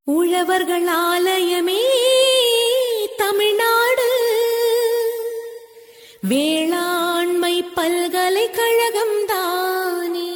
உழவர்கள் ஆலயமே தமிழ்நாடு வேளாண்மை பல்கலைக்கழகம் தானே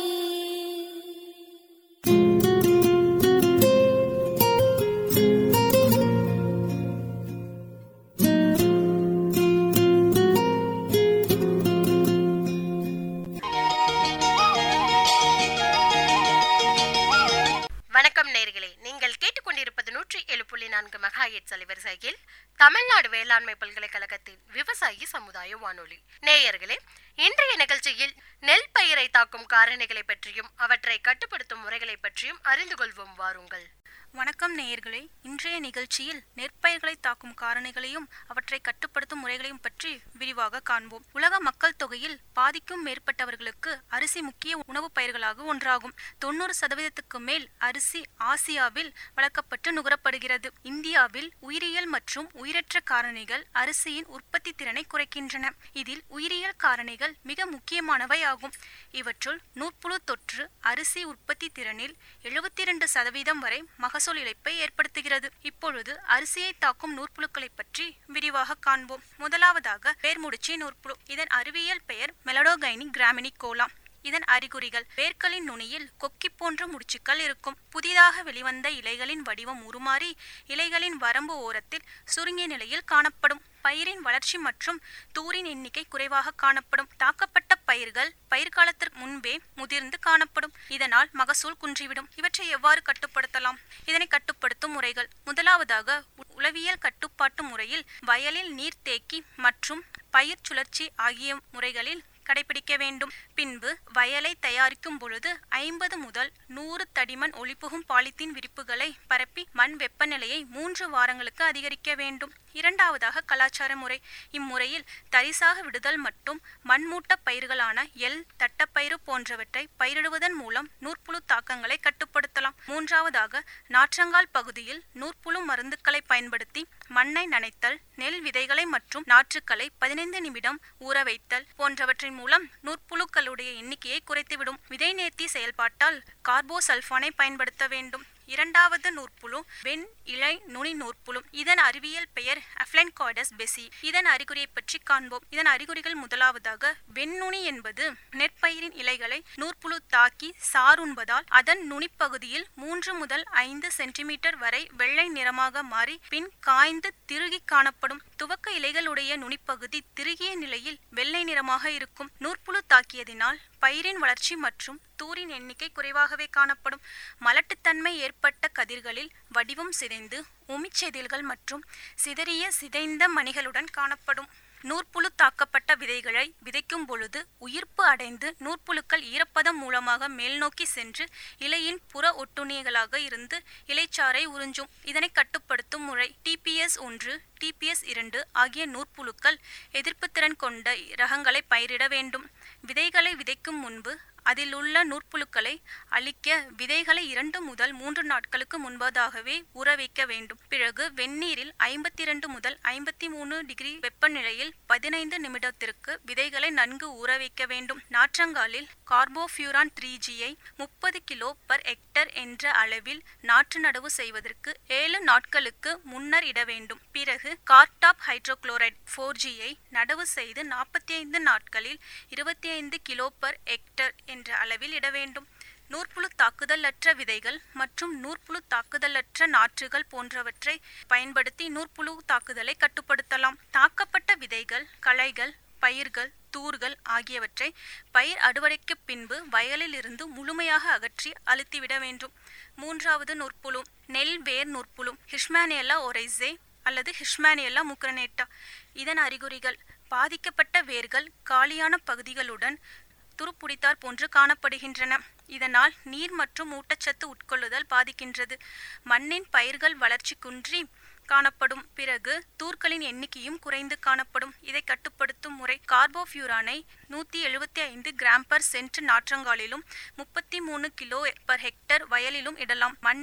வணக்கம் நேர்களே நீங்கள் கேட்டுக்கொண்டிருப்பது நூற்றி ஏழு புள்ளி நான்கு மெகாஹெட் அலைவரிசையில் தமிழ்நாடு வேளாண்மை பல்கலைக்கழகத்தின் விவசாயி சமுதாய வானொலி நேயர்களே இன்றைய நிகழ்ச்சியில் நெல் பயிரை தாக்கும் காரணிகளை பற்றியும் அவற்றை கட்டுப்படுத்தும் முறைகளை பற்றியும் அறிந்து கொள்வோம் வாருங்கள் வணக்கம் நேயர்களே இன்றைய நிகழ்ச்சியில் நெற்பயிர்களை தாக்கும் காரணிகளையும் அவற்றை கட்டுப்படுத்தும் முறைகளையும் பற்றி விரிவாக காண்போம் உலக மக்கள் தொகையில் பாதிக்கும் மேற்பட்டவர்களுக்கு அரிசி முக்கிய உணவுப் பயிர்களாக ஒன்றாகும் தொண்ணூறு சதவீதத்துக்கு மேல் அரிசி ஆசியாவில் வளர்க்கப்பட்டு நுகரப்படுகிறது இந்தியாவில் உயிரியல் மற்றும் உயிரற்ற காரணிகள் அரிசியின் உற்பத்தி திறனை குறைக்கின்றன இதில் உயிரியல் காரணிகள் மிக முக்கியமானவை ஆகும் இவற்றுள் நூற்புழு தொற்று அரிசி உற்பத்தி திறனில் எழுபத்தி இரண்டு சதவீதம் வரை மகசூல் இழப்பை ஏற்படுத்துகிறது இப்பொழுது அரிசியை தாக்கும் நூற்புழுக்களை பற்றி விரிவாக காண்போம் முதலாவதாக வேர்முடிச்சி நூற்புழு இதன் அறிவியல் பெயர் மெலடோகைனி கிராமினி கோலா இதன் அறிகுறிகள் வேர்களின் நுனியில் கொக்கி போன்ற முடிச்சுக்கள் இருக்கும் புதிதாக வெளிவந்த இலைகளின் வடிவம் உருமாறி இலைகளின் வரம்பு ஓரத்தில் சுருங்கிய நிலையில் காணப்படும் பயிரின் வளர்ச்சி மற்றும் தூரின் எண்ணிக்கை குறைவாக காணப்படும் தாக்கப்பட்ட பயிர்கள் பயிர் காலத்திற்கு முன்பே முதிர்ந்து காணப்படும் இதனால் மகசூல் குன்றிவிடும் இவற்றை எவ்வாறு கட்டுப்படுத்தலாம் இதனை கட்டுப்படுத்தும் முறைகள் முதலாவதாக உ- உளவியல் கட்டுப்பாட்டு முறையில் வயலில் நீர் தேக்கி மற்றும் பயிர் சுழற்சி ஆகிய முறைகளில் கடைபிடிக்க வேண்டும் பின்பு வயலை தயாரிக்கும் பொழுது ஐம்பது முதல் நூறு தடிமன் ஒளிபுகும் பாலித்தீன் விரிப்புகளை பரப்பி மண் வெப்பநிலையை மூன்று வாரங்களுக்கு அதிகரிக்க வேண்டும் இரண்டாவதாக கலாச்சார முறை இம்முறையில் தரிசாக விடுதல் மற்றும் மண்மூட்ட பயிர்களான எல் தட்டப்பயிறு போன்றவற்றை பயிரிடுவதன் மூலம் நூற்புழு தாக்கங்களை கட்டுப்படுத்தலாம் மூன்றாவதாக நாற்றங்கால் பகுதியில் நூற்புழு மருந்துக்களை பயன்படுத்தி மண்ணை நனைத்தல் நெல் விதைகளை மற்றும் நாற்றுக்களை பதினைந்து நிமிடம் ஊற வைத்தல் போன்றவற்றின் மூலம் நூற்புழுக்களுடைய எண்ணிக்கையை குறைத்துவிடும் விதை நேர்த்தி செயல்பாட்டால் கார்போசல்ஃபானை பயன்படுத்த வேண்டும் இரண்டாவது நூற்புழு வெண் இழை நுனி நூற்புழு இதன் அறிவியல் பெயர் அஃப்ளைன்காய்டஸ் பெசி இதன் அறிகுறியை பற்றி காண்போம் இதன் அறிகுறிகள் முதலாவதாக வெண்நுனி என்பது நெற்பயிரின் இலைகளை நூற்புழு தாக்கி சாருண்பதால் அதன் நுனிப்பகுதியில் மூன்று முதல் ஐந்து சென்டிமீட்டர் வரை வெள்ளை நிறமாக மாறி பின் காய்ந்து திருகி காணப்படும் துவக்க இலைகளுடைய நுனிப்பகுதி திருகிய நிலையில் வெள்ளை நிறமாக இருக்கும் நூற்புழு தாக்கியதினால் பயிரின் வளர்ச்சி மற்றும் தூரின் எண்ணிக்கை குறைவாகவே காணப்படும் மலட்டுத்தன்மை ஏற்பட்ட கதிர்களில் வடிவம் சிதைந்து உமிச்செதில்கள் மற்றும் சிதறிய சிதைந்த மணிகளுடன் காணப்படும் நூற்புழு தாக்கப்பட்ட விதைகளை விதைக்கும் பொழுது உயிர்ப்பு அடைந்து நூற்புழுக்கள் ஈரப்பதம் மூலமாக மேல்நோக்கி சென்று இலையின் புற ஒட்டுண்ணிகளாக இருந்து இலைச்சாறை உறிஞ்சும் இதனை கட்டுப்படுத்தும் முறை டிபிஎஸ் ஒன்று டிபிஎஸ் இரண்டு ஆகிய நூற்புழுக்கள் எதிர்ப்புத்திறன் கொண்ட ரகங்களை பயிரிட வேண்டும் விதைகளை விதைக்கும் முன்பு அதில் உள்ள நூற்புழுக்களை அழிக்க விதைகளை இரண்டு முதல் மூன்று நாட்களுக்கு முன்பதாகவே ஊற வைக்க வேண்டும் பிறகு வெந்நீரில் ஐம்பத்தி இரண்டு முதல் ஐம்பத்தி மூணு டிகிரி வெப்பநிலையில் பதினைந்து நிமிடத்திற்கு விதைகளை நன்கு ஊற வைக்க வேண்டும் நாற்றங்காலில் கார்போஃபியூரான் த்ரீ ஜியை முப்பது கிலோ பர் ஹெக்டர் என்ற அளவில் நாற்று நடவு செய்வதற்கு ஏழு நாட்களுக்கு முன்னர் இட வேண்டும் பிறகு கார்டாப் ஹைட்ரோகுளோரைட் ஃபோர் ஜியை நடவு செய்து நாற்பத்தி ஐந்து நாட்களில் இருபத்தி ஐந்து கிலோ பர் ஹெக்டர் என்ற அளவில் இட வேண்டும் நூற்புழு தாக்குதலற்ற விதைகள் மற்றும் நூற்புழு தாக்குதலற்ற நாற்றுகள் போன்றவற்றை பயன்படுத்தி நூற்புழு தாக்குதலை கட்டுப்படுத்தலாம் தாக்கப்பட்ட விதைகள் களைகள் பயிர்கள் தூர்கள் ஆகியவற்றை பயிர் அறுவடைக்கு பின்பு வயலில் இருந்து முழுமையாக அகற்றி அழுத்திவிட வேண்டும் மூன்றாவது நூற்புழு நெல் வேர் நூற்புழு ஹிஷ்மானியல்லா ஒரைசே அல்லது ஹிஷ்மானியல்லா முக்ரனேட்டா இதன் அறிகுறிகள் பாதிக்கப்பட்ட வேர்கள் காலியான பகுதிகளுடன் துருப்பிடித்தார் போன்று காணப்படுகின்றன இதனால் நீர் மற்றும் ஊட்டச்சத்து உட்கொள்ளுதல் பாதிக்கின்றது மண்ணின் பயிர்கள் வளர்ச்சி குன்றி காணப்படும் பிறகு தூர்களின் எண்ணிக்கையும் குறைந்து காணப்படும் இதை கட்டுப்படுத்தும் முறை கார்போஃபியூரானை நூற்றி எழுபத்தி ஐந்து கிராம் பர் சென்ட் நாற்றங்காலிலும் முப்பத்தி மூணு கிலோ பர் ஹெக்டர் வயலிலும் இடலாம் மண்ணில்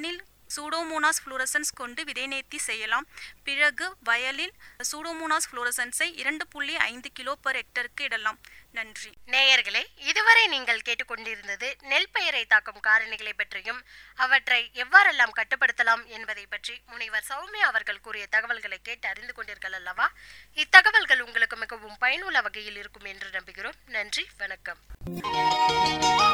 சூடோமோனாஸ் ஃப்ளோரசன்ஸ் கொண்டு விதை நேர்த்தி செய்யலாம் பிறகு வயலில் சூடோமோனாஸ் ஃப்ளோரசன்ஸை இரண்டு புள்ளி ஐந்து கிலோ பர் ஹெக்டருக்கு இடலாம் நன்றி நேயர்களே இதுவரை நீங்கள் கேட்டுக்கொண்டிருந்தது நெல் பயிரை தாக்கும் காரணிகளை பற்றியும் அவற்றை எவ்வாறெல்லாம் கட்டுப்படுத்தலாம் என்பதை பற்றி முனைவர் சௌமியா அவர்கள் கூறிய தகவல்களை கேட்டு அறிந்து கொண்டீர்கள் அல்லவா இத்தகவல்கள் உங்களுக்கு மிகவும் பயனுள்ள வகையில் இருக்கும் என்று நம்புகிறோம் நன்றி வணக்கம்